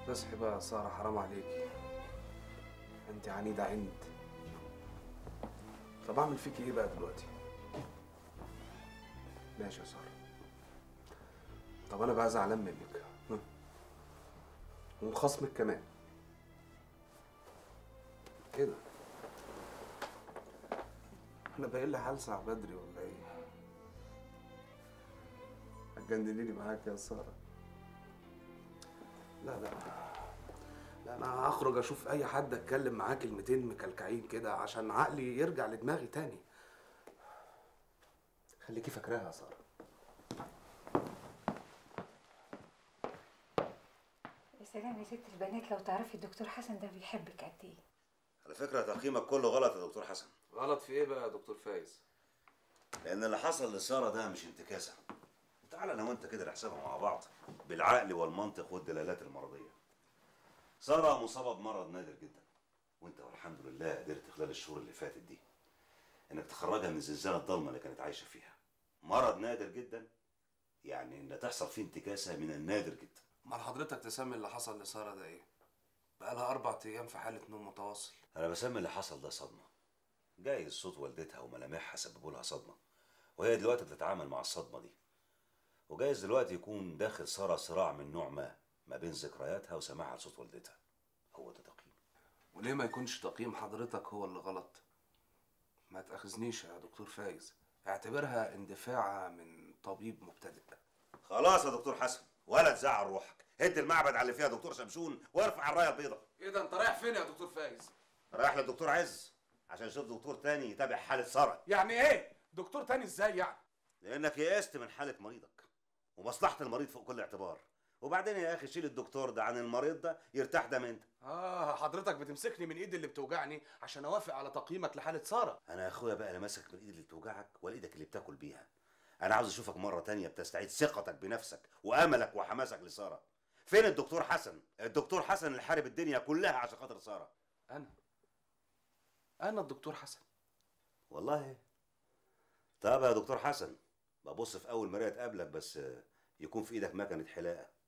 تصحي بقى يا ساره حرام عليكي انت عنيده عند طب اعمل فيكي ايه بقى دلوقتي ماشي يا ساره طب انا بقى زعلان منك ها؟ ومن خصمك كمان كده انا باقي لي هلسع بدري ولا ايه هتجننيني معاك يا ساره لا لا لا انا هخرج اشوف اي حد اتكلم معاه كلمتين مكلكعين كده عشان عقلي يرجع لدماغي تاني خليكي فاكراها يا ساره يا سلام يا ست البنات لو تعرفي الدكتور حسن ده بيحبك قد ايه على فكرة تقييمك كله غلط يا دكتور حسن غلط في ايه بقى يا دكتور فايز لأن اللي حصل لسارة ده مش انتكاسة تعال أنا وأنت كده نحسبها مع بعض بالعقل والمنطق والدلالات المرضية سارة مصابة بمرض نادر جدا وأنت والحمد لله قدرت خلال الشهور اللي فاتت دي إنك تخرجها من الزنزانة الضلمة اللي كانت عايشة فيها مرض نادر جدا يعني إن تحصل فيه انتكاسة من النادر جدا امال حضرتك تسمي اللي حصل لساره ده ايه بقالها اربع ايام في حاله نوم متواصل أنا بسمي اللي حصل ده صدمة جايز صوت والدتها وملامحها سببوا لها صدمة وهي دلوقتي بتتعامل مع الصدمة دي وجايز دلوقتي يكون داخل سارة صراع من نوع ما ما بين ذكرياتها وسماعها لصوت والدتها هو ده تقييم وليه ما يكونش تقييم حضرتك هو اللي غلط ما تاخذنيش يا دكتور فايز اعتبرها اندفاع من طبيب مبتدئ خلاص يا دكتور حسن ولا تزعل روحك هد المعبد على اللي فيها دكتور شمشون وارفع الرايه البيضاء ايه ده انت رايح فين يا دكتور فايز رايح للدكتور عز عشان يشوف دكتور تاني يتابع حاله ساره يعني ايه دكتور تاني ازاي يعني لانك يئست من حاله مريضك ومصلحه المريض فوق كل اعتبار وبعدين يا اخي شيل الدكتور ده عن المريض ده يرتاح دم انت اه حضرتك بتمسكني من ايدي اللي بتوجعني عشان اوافق على تقييمك لحاله ساره انا يا اخويا بقى انا ماسك من ايدي اللي بتوجعك ولا ايدك اللي بتاكل بيها انا عاوز اشوفك مره تانية بتستعيد ثقتك بنفسك واملك وحماسك لساره فين الدكتور حسن الدكتور حسن اللي حارب الدنيا كلها عشان خاطر ساره انا انا الدكتور حسن والله طب يا دكتور حسن ببص في اول مرايه تقابلك بس يكون في ايدك مكنه حلاقه